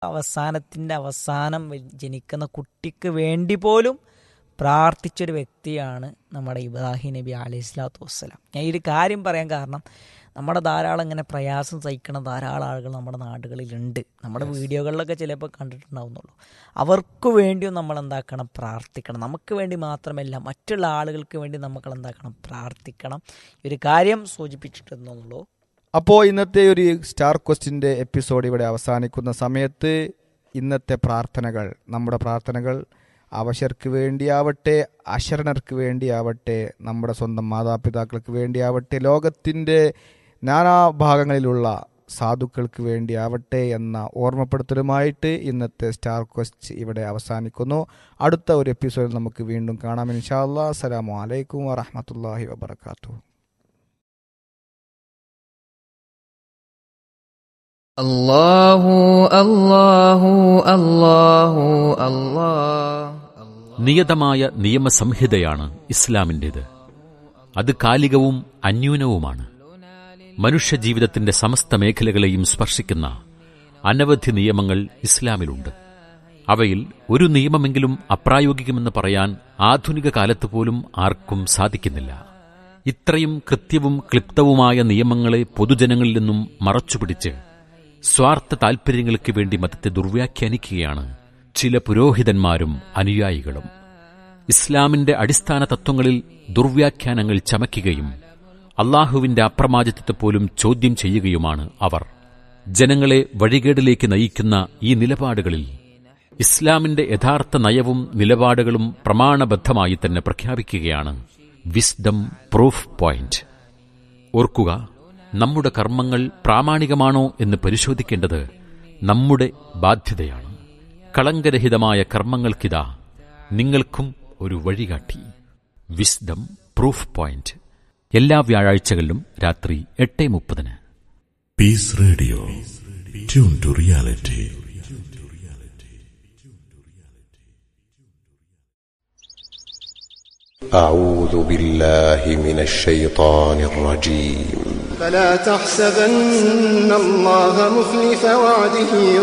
അവസാനത്തിൻ്റെ അവസാനം ജനിക്കുന്ന കുട്ടിക്ക് വേണ്ടി പോലും പ്രാർത്ഥിച്ചൊരു വ്യക്തിയാണ് നമ്മുടെ ഇബ്രാഹിം നബി അലൈഹി സ്വലാത്തു വസ്സലാം ഞാൻ ഈ ഒരു കാര്യം പറയാൻ കാരണം നമ്മുടെ ധാരാളം ഇങ്ങനെ പ്രയാസം സഹിക്കുന്ന ധാരാളം ആളുകൾ നമ്മുടെ നാടുകളിലുണ്ട് നമ്മുടെ വീഡിയോകളിലൊക്കെ ചിലപ്പോൾ കണ്ടിട്ടുണ്ടാവുന്നുള്ളൂ അവർക്ക് വേണ്ടിയും നമ്മൾ എന്താക്കണം പ്രാർത്ഥിക്കണം നമുക്ക് വേണ്ടി മാത്രമല്ല മറ്റുള്ള ആളുകൾക്ക് വേണ്ടി നമുക്ക് എന്താക്കണം പ്രാർത്ഥിക്കണം ഈ ഒരു കാര്യം സൂചിപ്പിച്ചിട്ടുണ്ടെന്നുള്ളൂ അപ്പോൾ ഇന്നത്തെ ഒരു സ്റ്റാർ ക്വസ്റ്റിൻ്റെ എപ്പിസോഡ് ഇവിടെ അവസാനിക്കുന്ന സമയത്ത് ഇന്നത്തെ പ്രാർത്ഥനകൾ നമ്മുടെ പ്രാർത്ഥനകൾ അവശർക്ക് വേണ്ടിയാവട്ടെ അശരണർക്ക് വേണ്ടിയാവട്ടെ നമ്മുടെ സ്വന്തം മാതാപിതാക്കൾക്ക് വേണ്ടിയാവട്ടെ ലോകത്തിൻ്റെ നാനാഭാഗങ്ങളിലുള്ള സാധുക്കൾക്ക് വേണ്ടിയാവട്ടെ എന്ന ഓർമ്മപ്പെടുത്തലുമായിട്ട് ഇന്നത്തെ സ്റ്റാർ ക്വസ്റ്റ് ഇവിടെ അവസാനിക്കുന്നു അടുത്ത ഒരു എപ്പിസോഡിൽ നമുക്ക് വീണ്ടും കാണാം ഇൻഷാ അല്ലാ അസ്സലാമു അലൈക്കും വറഹമത്തല്ലാഹി വബർക്കാത്തു الله الله الله الله നിയതമായ നിയമസംഹിതയാണ് ഇസ്ലാമിൻ്റേത് അത് കാലികവും അന്യൂനവുമാണ് മനുഷ്യജീവിതത്തിന്റെ സമസ്ത മേഖലകളെയും സ്പർശിക്കുന്ന അനവധി നിയമങ്ങൾ ഇസ്ലാമിലുണ്ട് അവയിൽ ഒരു നിയമമെങ്കിലും അപ്രായോഗികമെന്ന് പറയാൻ ആധുനിക കാലത്ത് പോലും ആർക്കും സാധിക്കുന്നില്ല ഇത്രയും കൃത്യവും ക്ലിപ്തവുമായ നിയമങ്ങളെ പൊതുജനങ്ങളിൽ നിന്നും മറച്ചുപിടിച്ച് സ്വാർത്ഥ താൽപര്യങ്ങൾക്ക് വേണ്ടി മതത്തെ ദുർവ്യാഖ്യാനിക്കുകയാണ് ചില പുരോഹിതന്മാരും അനുയായികളും ഇസ്ലാമിന്റെ അടിസ്ഥാന തത്വങ്ങളിൽ ദുർവ്യാഖ്യാനങ്ങൾ ചമയ്ക്കുകയും അള്ളാഹുവിന്റെ അപ്രമാദിത്വത്തെ പോലും ചോദ്യം ചെയ്യുകയുമാണ് അവർ ജനങ്ങളെ വഴികേടിലേക്ക് നയിക്കുന്ന ഈ നിലപാടുകളിൽ ഇസ്ലാമിന്റെ യഥാർത്ഥ നയവും നിലപാടുകളും പ്രമാണബദ്ധമായി തന്നെ പ്രഖ്യാപിക്കുകയാണ് വിസ്ഡം പ്രൂഫ് പോയിന്റ് ഓർക്കുക നമ്മുടെ കർമ്മങ്ങൾ പ്രാമാണികമാണോ എന്ന് പരിശോധിക്കേണ്ടത് നമ്മുടെ ബാധ്യതയാണ് കളങ്കരഹിതമായ കർമ്മങ്ങൾക്കിതാ നിങ്ങൾക്കും ഒരു വഴികാട്ടി വിസ്ഡം പ്രൂഫ് പോയിന്റ് എല്ലാ വ്യാഴാഴ്ചകളിലും രാത്രി എട്ട് മുപ്പതിന് Peace Radio. Tune to reality. أعوذ بالله من الشيطان الرجيم فلا تحسبن الله مخلف وعده